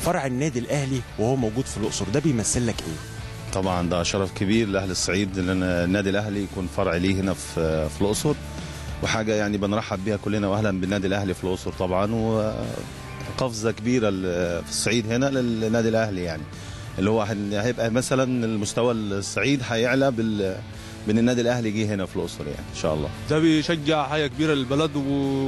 فرع النادي الاهلي وهو موجود في الاقصر ده بيمثل لك ايه طبعا ده شرف كبير لاهل الصعيد ان النادي الاهلي يكون فرع ليه هنا في في الاقصر وحاجه يعني بنرحب بيها كلنا واهلا بالنادي الاهلي في الاقصر طبعا وقفزه كبيره في الصعيد هنا للنادي الاهلي يعني اللي هو هيبقى مثلا المستوى الصعيد هيعلى بال بان النادي الاهلي جه هنا في الاقصر يعني ان شاء الله ده بيشجع حاجه كبيره للبلد و...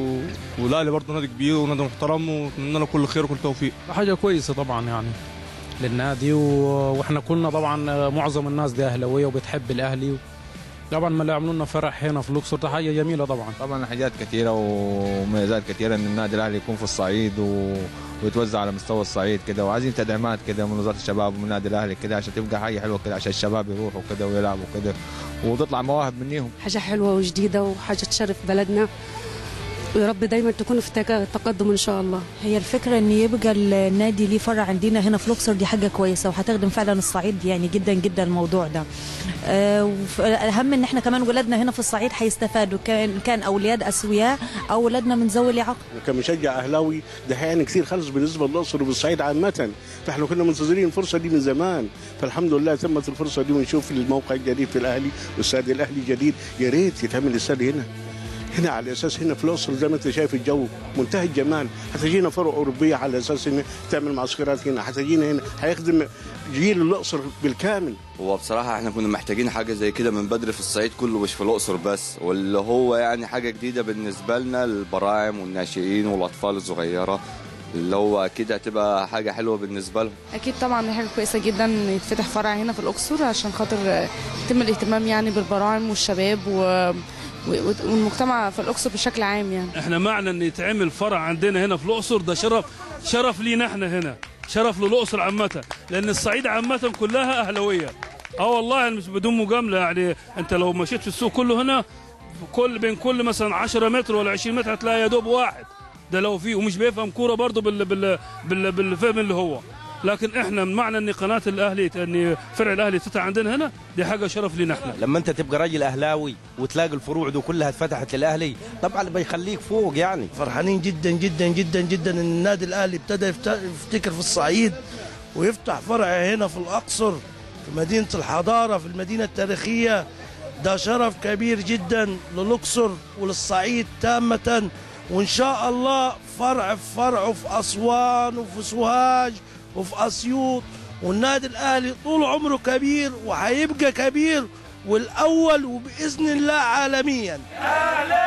والاهلي برضه نادي كبير ونادي محترم ونتمنى له كل خير وكل توفيق حاجه كويسه طبعا يعني للنادي و... واحنا كنا طبعا معظم الناس دي اهلاويه وبتحب الاهلي طبعا ما يعملوا لنا فرح هنا في الاقصر ده حاجه جميله طبعا طبعا حاجات كثيره ومميزات كثيره ان النادي الاهلي يكون في الصعيد و... ويتوزع على مستوى الصعيد كده وعايزين تدعيمات كده من وزاره الشباب ومن النادي الاهلي كده عشان تبقى حاجه حلوه كده عشان الشباب يروحوا كده ويلعبوا كده وتطلع مواهب منيهم حاجه حلوه وجديده وحاجه تشرف بلدنا ويا رب دايما تكون في تقدم ان شاء الله هي الفكره ان يبقى النادي ليه فرع عندنا هنا في الاقصر دي حاجه كويسه وهتخدم فعلا الصعيد يعني جدا جدا الموضوع ده أه الاهم ان احنا كمان ولادنا هنا في الصعيد هيستفادوا كان كان اولاد اسوياء او ولادنا من ذوي الاعاقه كمشجع اهلاوي ده يعني كثير خلص بالنسبه للاقصر والصعيد عامه فاحنا كنا منتظرين الفرصه دي من زمان فالحمد لله تمت الفرصه دي ونشوف الموقع الجديد في الاهلي والاستاد الاهلي الجديد يا ريت يتعمل الاستاد هنا هنا على اساس هنا في الاقصر زي ما انت شايف الجو منتهى الجمال هتجينا فرق اوروبيه على اساس ان تعمل معسكرات هنا هتجينا هنا هيخدم جيل الاقصر بالكامل هو بصراحه احنا كنا محتاجين حاجه زي كده من بدري في الصعيد كله مش في الاقصر بس واللي هو يعني حاجه جديده بالنسبه لنا للبراعم والناشئين والاطفال الصغيره اللي هو اكيد هتبقى حاجه حلوه بالنسبه لهم اكيد طبعا دي حاجه كويسه جدا يتفتح فرع هنا في الاقصر عشان خاطر يتم الاهتمام يعني بالبراعم والشباب و والمجتمع في الاقصر بشكل عام يعني احنا معنى ان يتعمل فرع عندنا هنا في الاقصر ده شرف شرف لينا احنا هنا شرف للاقصر عامه لان الصعيد عامه كلها اهلاويه اه والله مش بدون مجامله يعني انت لو مشيت في السوق كله هنا كل بين كل مثلا 10 متر ولا 20 متر هتلاقي يا دوب واحد ده لو فيه ومش بيفهم كوره برضه بال بال بال بالفهم اللي هو لكن احنا معنى ان قناه الاهلي ان فرع الاهلي تفتح عندنا هنا دي حاجه شرف لنا احنا لما انت تبقى راجل اهلاوي وتلاقي الفروع دي كلها اتفتحت للاهلي طبعا بيخليك فوق يعني فرحانين جدا جدا جدا جدا ان النادي الاهلي ابتدى يفتكر في الصعيد ويفتح فرع هنا في الاقصر في مدينه الحضاره في المدينه التاريخيه ده شرف كبير جدا للاقصر وللصعيد تامه وان شاء الله فرع في فرعه في اسوان وفي سوهاج وفي اسيوط والنادي الاهلي طول عمره كبير وهيبقى كبير والاول وباذن الله عالميا اهلا